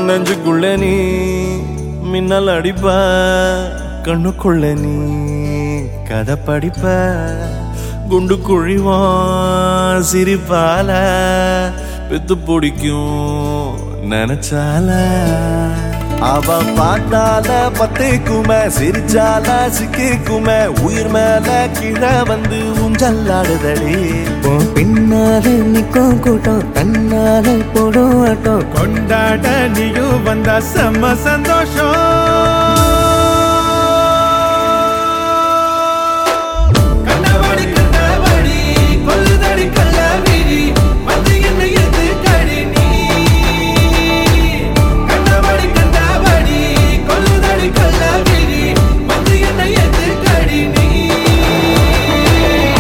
நெஞ்சுக்குள்ள நீ மின்னல் அடிப்ப கண்ணுக்குள்ள நீ கதை படிப்ப குண்டு குழிவான் சிரிப்பால பெத்து பிடிக்கும் நினைச்சால அவ பார்த்தால பத்திக்குமே சிரிச்சால சிக்கிக்குமே உயிர் மேல கீழே வந்து ஊஞ்சல்லாடுதடி உன் பின்னால நிக்கும் கூட்டம் தன்னால போடும் ஆட்டம் கொண்டாட நீயும் வந்தா செம்ம சந்தோஷம்